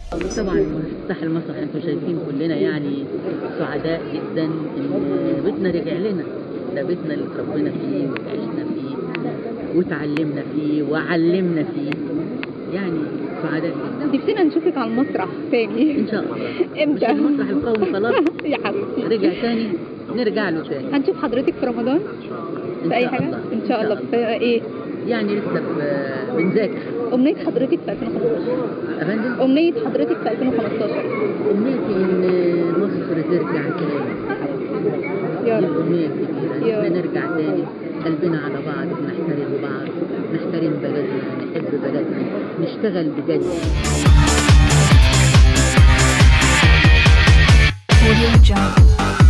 طبعا افتتاح المسرح انتم شايفين كلنا يعني سعداء جدا ان بيتنا رجع لنا ده بيتنا اللي اتربينا فيه وعشنا فيه وتعلمنا فيه وعلمنا فيه يعني سعداء جدا نفسنا نشوفك على المسرح تاني ان شاء الله امتى؟ مش المسرح القومي خلاص يا حبيبتي رجع تاني نرجع له تاني هنشوف حضرتك في رمضان ان في اي شاء حاجه الله ان شاء الله في ايه يعني لسه ب- بنذاكر امنيه حضرتك في 2015 افندم امنيه حضرتك في 2015 امنيتي ان مصر ترجع تاني يا دي رب الأمنية الكبيرة يا إن رب. احنا نرجع تاني قلبنا على بعض ونحترم بعض نحترم بلدنا نحب بلدنا نشتغل بجد Audio Jungle.